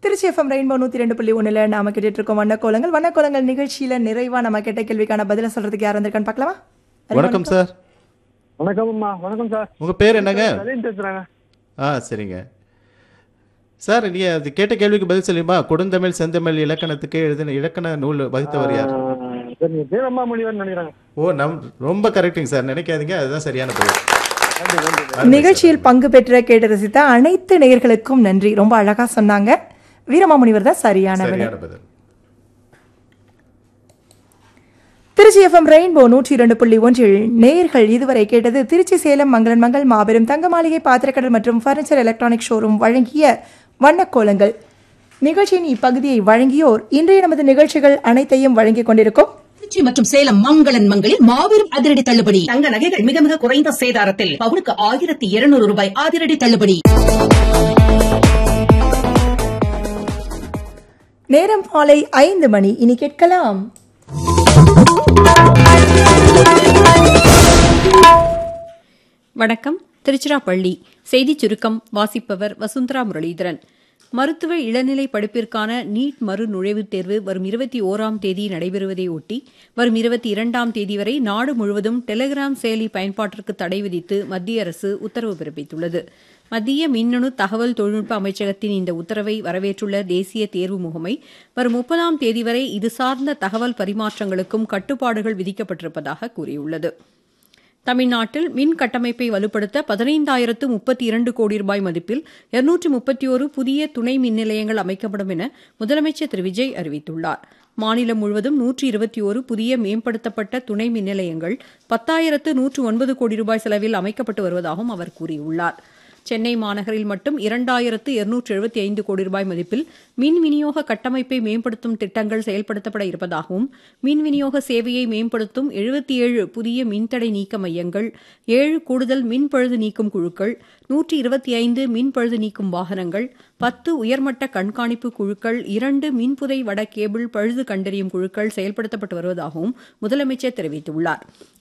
Trichy FM rainbow நூற்றி ரெண்டு புள்ளி ஒன்றில் நாம கேட்டுட்டு இருக்கோம் வண்ணக்கோலங்கள் வண்ணக்கோலங்கள் நிகழ்ச்சியில் நிறைவா நம்ம கேட்ட கேள்விக்கான பதில சொல்றதுக்கு யார் வந்திருக்கான்னு பார்க்கலாமா வணக்கம் சார் வணக்கம்மா வணக்கம் சார் உங்கள் பேர் என்னங்க நளின் பேசுறேங்க ஆ சரிங்க சார் நீங்கள் அது கேட்ட கேள்விக்கு பதில் சொல்லுமா கொடுந்தமிழ் செந்தமிழ் இலக்கணத்துக்கு எழுதின இலக்கண நூல் வகுத்தவர் யார் ஆஹ் சரி நீங்க தேவம்மா மொழிவர் நினைக்கிறேன் ஓ நம் ரொம்ப கரெக்டுங்க சார் நினைக்காதீங்க அதுதான் சரியான பதில் நன்றி நன்றி நிகழ்ச்சியில் பங்கு பெற்ற கேட்டு ரசித்த அனைத்து நேயர்களுக்கும் நன்றி ரொம்ப அழகா சொன்னாங்க வீரமாமுனிவர் தான் சரியான விடை சரியான பதில் திருச்சி எஃப்எம் ரெயின்போ நூற்றி இரண்டு புள்ளி ஒன்றில் நேயர்கள் இதுவரை கேட்டது திருச்சி சேலம் மங்களன் மங்கள் மாபெரும் தங்க மாளிகை பாத்திரக்கடல் மற்றும் ஃபர்னிச்சர் எலக்ட்ரானிக் ஷோரூம் வழங்கிய வண்ணக்கோலங்கள் நிகழ்ச்சியின் இப்பகுதியை வழங்கியோர் இன்றைய நமது நிகழ்ச்சிகள் அனைத்தையும் வழங்கிக் கொண்டிருக்கும் திருச்சி மற்றும் சேலம் மங்களன் மங்களில் மாபெரும் அதிரடி தள்ளுபடி தங்க நகைகள் மிக மிக குறைந்த சேதாரத்தில் பவுனுக்கு ஆயிரத்தி இருநூறு ரூபாய் அதிரடி தள்ளுபடி நேரம் மாலை ஐந்து மணி இனி கேட்கலாம் வணக்கம் திருச்சிராப்பள்ளி செய்திச் சுருக்கம் வாசிப்பவர் வசுந்தரா முரளிதரன் மருத்துவ இளநிலை படிப்பிற்கான நீட் மறு நுழைவுத் தேர்வு வரும் இருபத்தி ஓராம் தேதி நடைபெறுவதை ஒட்டி வரும் இருபத்தி இரண்டாம் தேதி வரை நாடு முழுவதும் டெலிகிராம் செயலி பயன்பாட்டிற்கு தடை விதித்து மத்திய அரசு உத்தரவு பிறப்பித்துள்ளது மத்திய மின்னணு தகவல் தொழில்நுட்ப அமைச்சகத்தின் இந்த உத்தரவை வரவேற்றுள்ள தேசிய தேர்வு முகமை வரும் முப்பதாம் தேதி வரை இது சார்ந்த தகவல் பரிமாற்றங்களுக்கும் கட்டுப்பாடுகள் விதிக்கப்பட்டிருப்பதாக கூறியுள்ளது தமிழ்நாட்டில் மின் கட்டமைப்பை வலுப்படுத்த பதினைந்தாயிரத்து முப்பத்தி இரண்டு கோடி ரூபாய் மதிப்பில் இருநூற்று முப்பத்தி ஒரு புதிய துணை மின் நிலையங்கள் அமைக்கப்படும் என முதலமைச்சர் திரு விஜய் அறிவித்துள்ளார் மாநிலம் முழுவதும் நூற்றி இருபத்தி ஒரு புதிய மேம்படுத்தப்பட்ட துணை மின் நிலையங்கள் பத்தாயிரத்து நூற்று ஒன்பது கோடி ரூபாய் செலவில் அமைக்கப்பட்டு வருவதாகவும் அவர் கூறியுள்ளார் சென்னை மாநகரில் மட்டும் இரண்டாயிரத்து இருநூற்று எழுபத்தி ஐந்து கோடி ரூபாய் மதிப்பில் மின் விநியோக கட்டமைப்பை மேம்படுத்தும் திட்டங்கள் செயல்படுத்தப்பட இருப்பதாகவும் மின் விநியோக சேவையை மேம்படுத்தும் எழுபத்தி ஏழு புதிய மின்தடை நீக்க மையங்கள் ஏழு கூடுதல் மின் பழுது நீக்கும் குழுக்கள் நூற்றி இருபத்தி ஐந்து மின் பழுது நீக்கும் வாகனங்கள் பத்து உயர்மட்ட கண்காணிப்பு குழுக்கள் இரண்டு மின்புதை வட கேபிள் பழுது கண்டறியும் குழுக்கள் செயல்படுத்தப்பட்டு வருவதாகவும் முதலமைச்சர் தெரிவித்துள்ளார்